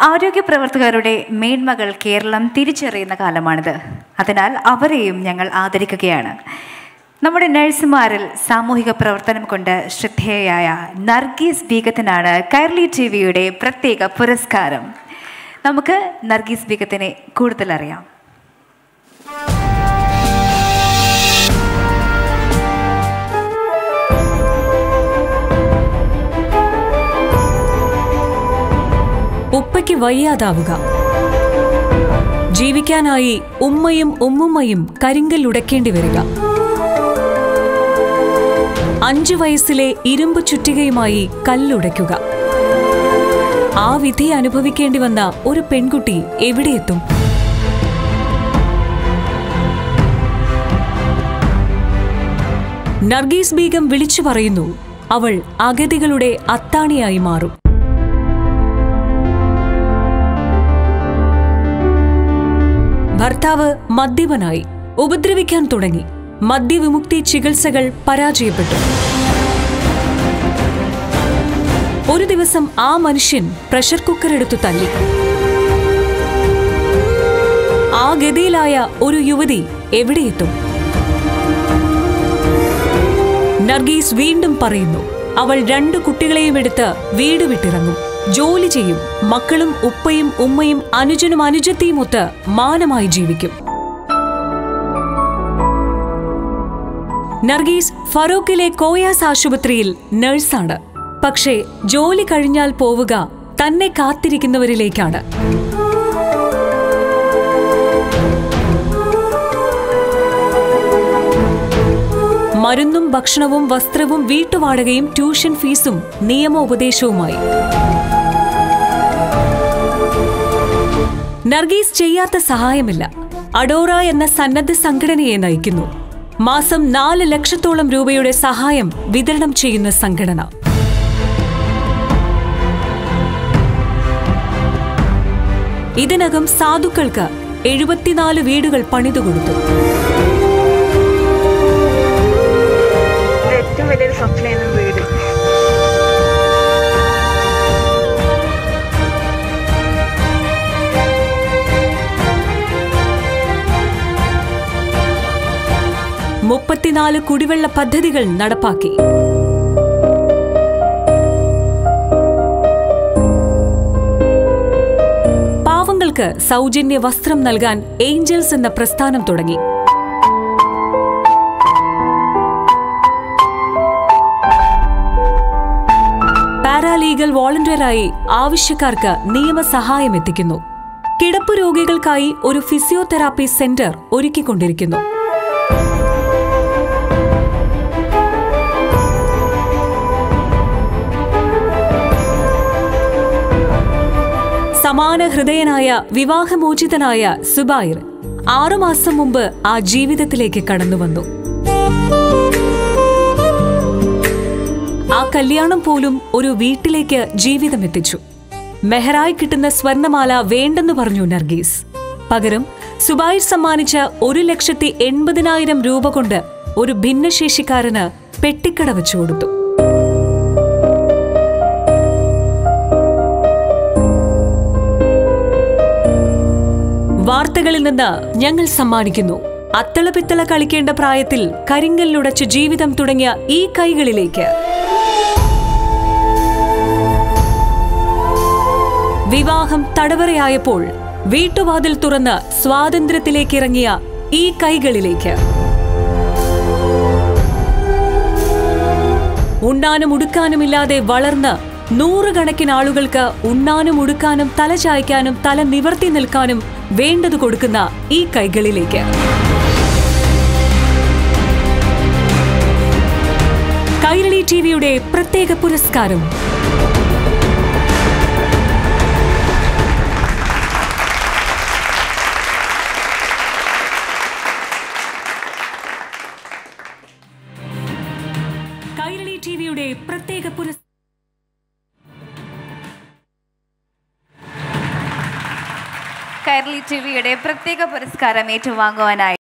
ആരോഗ്യ പ്രവർത്തകരുടെ മേന്മകൾ കേരളം തിരിച്ചറിയുന്ന കാലമാണിത് അതിനാൽ അവരെയും ഞങ്ങൾ ആദരിക്കുകയാണ് നമ്മുടെ നഴ്സുമാരിൽ സാമൂഹിക പ്രവർത്തനം കൊണ്ട് ശ്രദ്ധേയയായ നർഗീസ് ബീഗത്തിനാണ് കൈർലി ടി വിയുടെ പ്രത്യേക പുരസ്കാരം നമുക്ക് നർഗീസ് ബീഗത്തിനെ കൂടുതൽ അറിയാം ഉപ്പയ്ക്ക് വയ്യാതാവുക ജീവിക്കാനായി ഉമ്മയും ഉമ്മുമ്മയും കരിങ്കൽ ഉടക്കേണ്ടി വരിക അഞ്ചു വയസ്സിലെ ഇരുമ്പ് ചുറ്റികയുമായി കല്ലുടയ്ക്കുക ആ വിധി അനുഭവിക്കേണ്ടി വന്ന ഒരു പെൺകുട്ടി എവിടെയെത്തും നർഗീസ് ബീഗം വിളിച്ചു പറയുന്നു അവൾ അഗതികളുടെ അത്താണിയായി മാറും ഭർത്താവ് മദ്യപനായി ഉപദ്രവിക്കാൻ തുടങ്ങി മദ്യവിമുക്തി ചികിത്സകൾ പരാജയപ്പെട്ടു ഒരു ദിവസം ആ മനുഷ്യൻ പ്രഷർ കുക്കർ എടുത്തു തല്ലി ആ ഗതിയിലായ ഒരു യുവതി എവിടെയെത്തും നർഗീസ് വീണ്ടും പറയുന്നു അവൾ രണ്ടു കുട്ടികളെയും എടുത്ത് വീട് വിട്ടിറങ്ങും ജോലി ചെയ്യും മക്കളും ഉപ്പയും ഉമ്മയും അനുജനും അനുജത്തിയും ഒത്ത് മാനമായി ജീവിക്കും നർഗീസ് ഫറൂഖിലെ കോയാസ് ആശുപത്രിയിൽ നഴ്സാണ് പക്ഷേ ജോലി കഴിഞ്ഞാൽ പോവുക തന്നെ കാത്തിരിക്കുന്നവരിലേക്കാണ് മരുന്നും ഭക്ഷണവും വസ്ത്രവും വീട്ടുവാടകയും ട്യൂഷൻ ഫീസും നിയമോപദേശവുമായി നർഗീസ് ചെയ്യാത്ത സഹായമില്ല അഡോറ എന്ന സന്നദ്ധ സംഘടനയെ നയിക്കുന്നു മാസം നാല് ലക്ഷത്തോളം രൂപയുടെ സഹായം വിതരണം ചെയ്യുന്ന സംഘടന ഇതിനകം സാധുക്കൾക്ക് എഴുപത്തിനാല് വീടുകൾ പണിതുകൊടുത്തു എൻ്റെ ഏറ്റവും വലിയൊരു സ്വപ്നമായിരുന്നു വീട് മുപ്പത്തിനാല് കുടിവെള്ള പദ്ധതികൾ നടപ്പാക്കി പാവങ്ങൾക്ക് സൗജന്യ വസ്ത്രം നൽകാൻ ഏഞ്ചൽസ് എന്ന പ്രസ്ഥാനം തുടങ്ങി പാരാലീഗൽ വോളണ്ടിയറായി ആവശ്യക്കാർക്ക് നിയമസഹായം എത്തിക്കുന്നു കിടപ്പ് രോഗികൾക്കായി ഒരു ഫിസിയോതെറാപ്പി സെന്റർ ഒരുക്കിക്കൊണ്ടിരിക്കുന്നു സമാന ഹൃദയനായ വിവാഹമോചിതനായ സുബൈർ ആറുമാസം മുമ്പ് ആ ജീവിതത്തിലേക്ക് കടന്നുവന്നു ആ കല്യാണം പോലും ഒരു വീട്ടിലേക്ക് ജീവിതമെത്തിച്ചു മെഹറായി കിട്ടുന്ന സ്വർണമാല വേണ്ടെന്ന് പറഞ്ഞു നർഗീസ് പകരം സുബൈർ സമ്മാനിച്ച ഒരു ലക്ഷത്തി എൺപതിനായിരം രൂപ കൊണ്ട് ഒരു ഭിന്നശേഷിക്കാരന് പെട്ടിക്കട വെച്ചു കൊടുത്തു വാർത്തകളിൽ നിന്ന് ഞങ്ങൾ സമ്മാനിക്കുന്നു അത്തള പിത്തള കളിക്കേണ്ട പ്രായത്തിൽ കരിങ്കല്ലുടച്ച് ജീവിതം തുടങ്ങിയ ഈ കൈകളിലേക്ക് വിവാഹം തടവറയായപ്പോൾ വീട്ടുവാതിൽ തുറന്ന് സ്വാതന്ത്ര്യത്തിലേക്ക് ഇറങ്ങിയ ഈ കൈകളിലേക്ക് ഉണ്ണാനും ഉടുക്കാനുമില്ലാതെ വളർന്ന് നൂറുകണക്കിന് ആളുകൾക്ക് ഉണ്ണാനും ഉടുക്കാനും തല ചായ്ക്കാനും തല നിവർത്തി നിൽക്കാനും വേണ്ടത് കൊടുക്കുന്ന ഈ കൈകളിലേക്ക് കൈരളി ടിവിയുടെ പ്രത്യേക പുരസ്കാരം കൈരളി ടിവിയുടെ പ്രത്യേക പുരസ്കാരം കൈർലി ടി വിയുടെ പ്രത്യേക പുരസ്കാരം ഏറ്റുവാങ്ങുവാനായി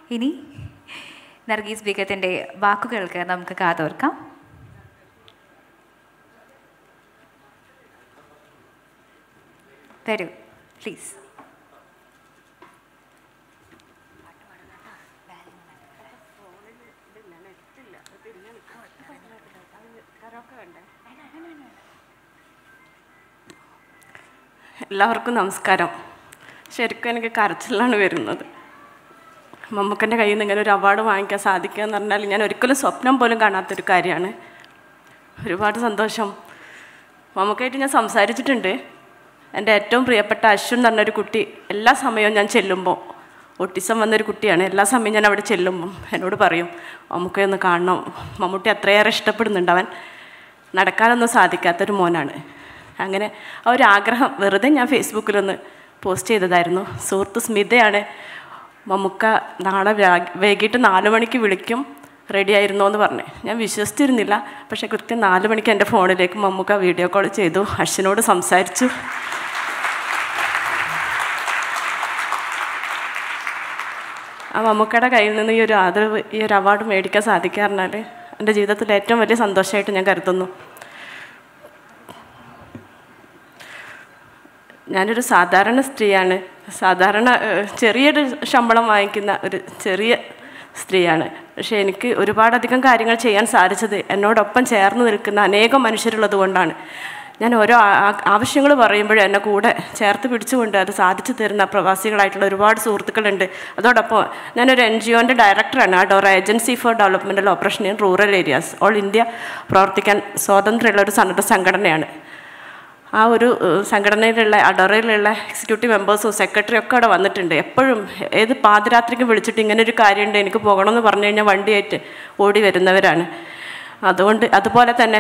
ഇനി നർഗീസ് ബീഗത്തിൻ്റെ വാക്കുകൾക്ക് നമുക്ക് കാതോർക്കാം തരൂ പ്ലീസ് എല്ലാവർക്കും നമസ്കാരം ശരിക്കും എനിക്ക് കരച്ചിലാണ് വരുന്നത് മമ്മൂക്കൻ്റെ കയ്യിൽ നിന്ന് ഇങ്ങനെ ഒരു അവാർഡ് വാങ്ങിക്കാൻ സാധിക്കുക എന്ന് പറഞ്ഞാൽ ഞാൻ ഒരിക്കലും സ്വപ്നം പോലും കാണാത്തൊരു കാര്യമാണ് ഒരുപാട് സന്തോഷം മമ്മൂക്കായിട്ട് ഞാൻ സംസാരിച്ചിട്ടുണ്ട് എൻ്റെ ഏറ്റവും പ്രിയപ്പെട്ട അശ്വിൻ എന്ന് പറഞ്ഞൊരു കുട്ടി എല്ലാ സമയവും ഞാൻ ചെല്ലുമ്പോൾ ഒട്ടിസം വന്നൊരു കുട്ടിയാണ് എല്ലാ സമയവും ഞാൻ അവിടെ ചെല്ലുമ്പം എന്നോട് പറയും മമ്മൂക്കയെ ഒന്ന് കാണണം മമ്മൂട്ടി അത്രയേറെ ഇഷ്ടപ്പെടുന്നുണ്ട് അവൻ നടക്കാനൊന്നും സാധിക്കാത്തൊരു മോനാണ് അങ്ങനെ ആ ഒരു ആഗ്രഹം വെറുതെ ഞാൻ ഫേസ്ബുക്കിലൊന്ന് പോസ്റ്റ് ചെയ്തതായിരുന്നു സുഹൃത്ത് സ്മിതയാണ് മമ്മൂക്ക നാളെ വ്യാ- വൈകിട്ട് നാല് മണിക്ക് വിളിക്കും റെഡി ആയിരുന്നോ എന്ന് പറഞ്ഞു ഞാൻ വിശ്വസിച്ചിരുന്നില്ല പക്ഷേ കൃത്യം നാല് മണിക്ക് എൻ്റെ ഫോണിലേക്ക് മമ്മൂക്ക വീഡിയോ കോൾ ചെയ്തു അശ്വിനോട് സംസാരിച്ചു ആ മമ്മൂക്കയുടെ കയ്യിൽ നിന്ന് ഈ ഒരു ആദരവ് ഈ ഒരു അവാർഡ് മേടിക്കാൻ സാധിക്കുക പറഞ്ഞാൽ എൻ്റെ ജീവിതത്തിൽ ഏറ്റവും വലിയ സന്തോഷമായിട്ട് ഞാൻ കരുതുന്നു ഞാനൊരു സാധാരണ സ്ത്രീയാണ് സാധാരണ ഏഹ്, ചെറിയൊരു ശമ്പളം വാങ്ങിക്കുന്ന ഒരു ചെറിയ സ്ത്രീയാണ് പക്ഷേ എനിക്ക് ഒരുപാടധികം കാര്യങ്ങൾ ചെയ്യാൻ സാധിച്ചത് എന്നോടൊപ്പം ചേർന്ന് നിൽക്കുന്ന അനേകം മനുഷ്യരുള്ളത് കൊണ്ടാണ് ഞാൻ ഓരോ ആവശ്യങ്ങൾ പറയുമ്പോഴും എന്നെ കൂടെ ചേർത്ത് പിടിച്ചുകൊണ്ട് അത് സാധിച്ചു തരുന്ന പ്രവാസികളായിട്ടുള്ള ഒരുപാട് സുഹൃത്തുക്കളുണ്ട് അതോടൊപ്പം ഞാനൊരു എൻ ജി ഒൻ്റെ ഡയറക്ടറാണ് Adora agency for developmental operation in rural areas all India പ്രവർത്തിക്കാൻ സ്വാതന്ത്ര്യമുള്ള ഒരു സന്നദ്ധ സംഘടനയാണ് ആ ഒരു ഏഹ്, സംഘടനയിലുള്ള അഡോറയിലുള്ള എക്സിക്യൂട്ടീവ് മെമ്പേഴ്സും സെക്രട്ടറി ഒക്കെ അവിടെ വന്നിട്ടുണ്ട് എപ്പോഴും ഏത് പാതിരാത്രിക്ക് വിളിച്ചിട്ട് ഇങ്ങനെ ഒരു കാര്യമുണ്ട് എനിക്ക് പോകണമെന്ന് പറഞ്ഞു കഴിഞ്ഞാൽ വണ്ടിയായിട്ട് ഓടി വരുന്നവരാണ് അതുകൊണ്ട് അതുപോലെ തന്നെ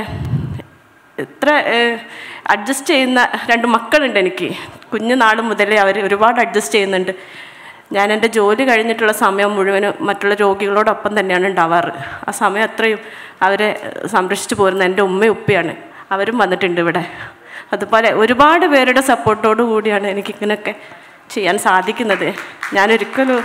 ഇത്ര അഡ്ജസ്റ്റ് ചെയ്യുന്ന രണ്ട് മക്കളുണ്ട് എനിക്ക് കുഞ്ഞുനാൾ മുതലേ അവർ ഒരുപാട് അഡ്ജസ്റ്റ് ചെയ്യുന്നുണ്ട് ഞാൻ എൻ്റെ ജോലി കഴിഞ്ഞിട്ടുള്ള സമയം മുഴുവനും മറ്റുള്ള രോഗികളോടൊപ്പം തന്നെയാണ് ഉണ്ടാവാറ് ആ സമയം അത്രയും അവരെ സംരക്ഷിച്ചു പോരുന്ന എൻ്റെ ഉമ്മയും ഉപ്പയാണ് അവരും വന്നിട്ടുണ്ട് ഇവിടെ അതുപോലെ ഒരുപാട് പേരുടെ സപ്പോർട്ടോടു കൂടിയാണ് എനിക്കിങ്ങനെയൊക്കെ ചെയ്യാൻ സാധിക്കുന്നത് ഞാനൊരിക്കലും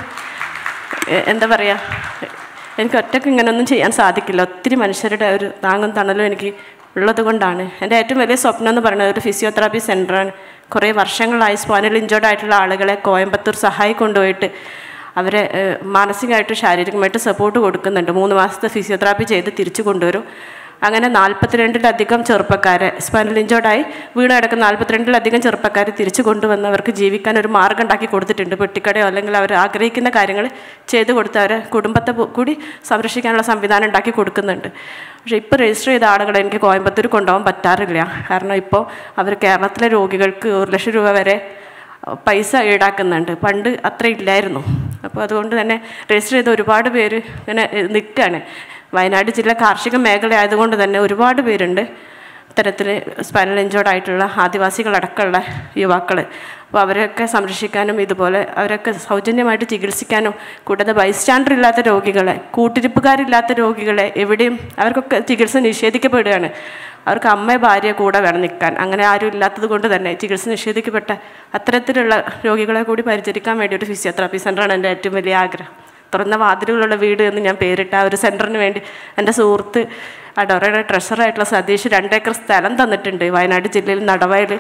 എ- എന്താ പറയുക എനിക്ക് ഒറ്റയ്ക്ക് ഇങ്ങനെയൊന്നും ചെയ്യാൻ സാധിക്കില്ല ഒത്തിരി മനുഷ്യരുടെ ഒരു താങ്ങും തണലും എനിക്ക് ഉള്ളത് കൊണ്ടാണ് എൻ്റെ ഏറ്റവും വലിയ സ്വപ്നം എന്ന് പറയുന്നത് ഒരു ഫിസിയോതെറാപ്പി സെൻ്ററാണ് കുറേ വർഷങ്ങളായി സ്പൈനൽ ഇഞ്ചേർഡ് ആയിട്ടുള്ള ആളുകളെ കോയമ്പത്തൂർ സഹായി കൊണ്ടുപോയിട്ട് അവരെ ഏഹ്, മാനസികമായിട്ടും ശാരീരികമായിട്ടും സപ്പോർട്ട് കൊടുക്കുന്നുണ്ട് മൂന്ന് മാസത്തെ ഫിസിയോതെറാപ്പി ചെയ്ത് തിരിച്ചു കൊണ്ടുവരും അങ്ങനെ നാൽപ്പത്തിരണ്ടിലധികം ചെറുപ്പക്കാരെ സ്പൈനൽ ഇഞ്ചോർഡായി വീണ് കിടക്കുന്ന നാൽപ്പത്തിരണ്ടിലധികം ചെറുപ്പക്കാരെ തിരിച്ചു കൊണ്ടുവന്നവർക്ക് ജീവിക്കാൻ ഒരു മാർഗ്ഗം ഉണ്ടാക്കി കൊടുത്തിട്ടുണ്ട് പെട്ടിക്കടയോ അല്ലെങ്കിൽ അവർ ആഗ്രഹിക്കുന്ന കാര്യങ്ങൾ ചെയ്തു കൊടുത്ത് അവരെ കുടുംബത്തെ പോ- കൂടി സംരക്ഷിക്കാനുള്ള സംവിധാനം ഉണ്ടാക്കി കൊടുക്കുന്നുണ്ട് പക്ഷേ ഇപ്പോൾ രജിസ്റ്റർ ചെയ്ത ആളുകളെ എനിക്ക് കോയമ്പത്തൂർ കൊണ്ടുപോകാൻ പറ്റാറില്ല കാരണം ഇപ്പോൾ അവർ കേരളത്തിലെ രോഗികൾക്ക് ഒരു ലക്ഷം രൂപ വരെ പൈസ ഈടാക്കുന്നുണ്ട് പണ്ട് അത്ര ഇല്ലായിരുന്നു അപ്പോൾ അതുകൊണ്ട് തന്നെ രജിസ്റ്റർ ചെയ്ത ഒരുപാട് പേര് ഇങ്ങനെ നിൽക്കുകയാണ് വയനാട് ജില്ല കാർഷിക മേഖല ആയതുകൊണ്ട് തന്നെ ഒരുപാട് പേരുണ്ട് ഇത്തരത്തിൽ സ്പൈനൽ ഇഞ്ചോർഡ് ആയിട്ടുള്ള ആദിവാസികളടക്കമുള്ള യുവാക്കൾ അപ്പോൾ അവരെയൊക്കെ സംരക്ഷിക്കാനും ഇതുപോലെ അവരൊക്കെ സൗജന്യമായിട്ട് ചികിത്സിക്കാനും കൂടാതെ ബൈസ്റ്റാൻഡർ ഇല്ലാത്ത രോഗികളെ കൂട്ടിരിപ്പുകാരില്ലാത്ത രോഗികളെ എവിടെയും അവർക്കൊക്കെ ചികിത്സ നിഷേധിക്കപ്പെടുകയാണ് അവർക്ക് അമ്മ ഭാര്യ കൂടെ വേണം നിൽക്കാൻ അങ്ങനെ ആരും ഇല്ലാത്തത് കൊണ്ട് തന്നെ ചികിത്സ നിഷേധിക്കപ്പെട്ട അത്തരത്തിലുള്ള രോഗികളെ കൂടി പരിചരിക്കാൻ വേണ്ടി ഒരു ഫിസിയോതെറാപ്പി സെൻ്ററാണ് എൻ്റെ ഏറ്റവും വലിയ ആഗ്രഹം തുറന്ന വാതിലുകളുള്ള വീട് എന്ന് ഞാൻ പേരിട്ട ആ ഒരു സെൻറ്ററിന് വേണ്ടി എൻ്റെ സുഹൃത്ത് അഡോറയുടെ ട്രഷറായിട്ടുള്ള സതീഷ് രണ്ടേക്കർ സ്ഥലം തന്നിട്ടുണ്ട് വയനാട് ജില്ലയിൽ നടവയൽ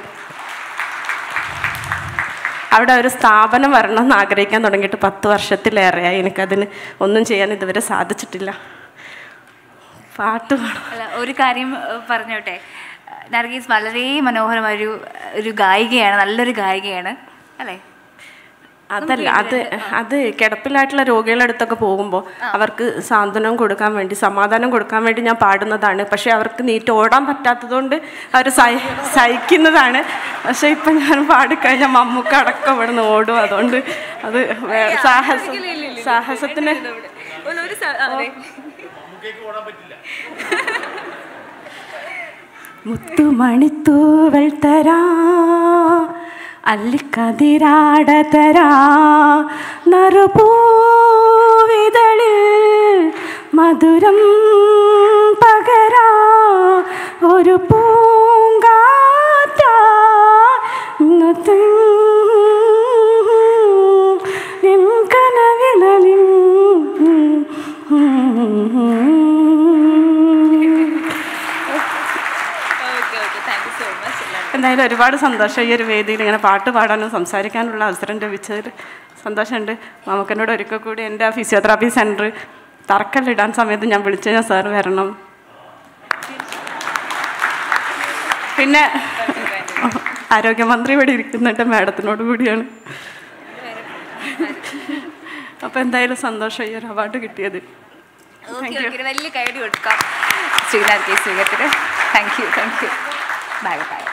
അവിടെ ഒരു സ്ഥാപനം വരണം എന്ന് ആഗ്രഹിക്കാൻ തുടങ്ങിയിട്ട് പത്ത് വർഷത്തിലേറെയായി എനിക്കതിന് ഒന്നും ചെയ്യാൻ ഇതുവരെ സാധിച്ചിട്ടില്ല പാട്ട് പാടാം അല്ല ഒരു കാര്യം ഏഹ്, പറഞ്ഞോട്ടെ നർഗീസ് വളരെ മനോഹരമായ ഒരു ഒരു ഗായികയാണ് നല്ലൊരു ഗായികയാണ് അല്ലേ അതല്ല അത് അത് കിടപ്പിലായിട്ടുള്ള രോഗികളുടെ അടുത്തൊക്കെ പോകുമ്പോൾ അവർക്ക് സാന്ത്വനം കൊടുക്കാൻ വേണ്ടി സമാധാനം കൊടുക്കാൻ വേണ്ടി ഞാൻ പാടുന്നതാണ് പക്ഷേ അവർക്ക് നീറ്റ് ഓടാൻ പറ്റാത്തതുകൊണ്ട് അവർ സഹി സഹിക്കുന്നതാണ് പക്ഷേ ഇപ്പം ഞാൻ പാടിക്കഴിഞ്ഞാൽ മമ്മൂക്ക അടക്കം ഇവിടെ നിന്ന് ഓടും അതുകൊണ്ട് അത് വേ- സാഹസം സാഹസത്തിന് മുത്തുമണിത്തൂവൽ തരാ അല്ലിക്കതിരാട തരാ നറുപൂവിതളിൽ മധുരം പകരാ ഒരു പൂങ്കാറ്റ കനവിളിൻ എന്തായാലും ഒരുപാട് സന്തോഷം ഈ ഒരു വേദിയിൽ ഇങ്ങനെ പാട്ട് പാടാനും സംസാരിക്കാനുള്ള അവസരം ലഭിച്ചതിൽ സന്തോഷമുണ്ട് നമുക്കെന്നോട് ഒരിക്കൽ കൂടി എൻ്റെ ആ ഫിസിയോതെറാപ്പി സെൻറ്റർ തറക്കല്ലിടാൻ സമയത്ത് ഞാൻ വിളിച്ചു ഞാൻ സാർ വരണം പിന്നെ ആരോഗ്യമന്ത്രി ഇവിടെ ഇരിക്കുന്നുണ്ട് മാഡത്തിനോട് കൂടിയാണ് അപ്പോൾ എന്തായാലും സന്തോഷം ഈ ഒരു അവാർഡ് കിട്ടിയത് ഓക്കെ ഓക്കെ വലിയ കൈഡി കൊടുക്കാം ശ്രീനാഥ് കെ സ്വീകത്തിന് thank you thank you bye by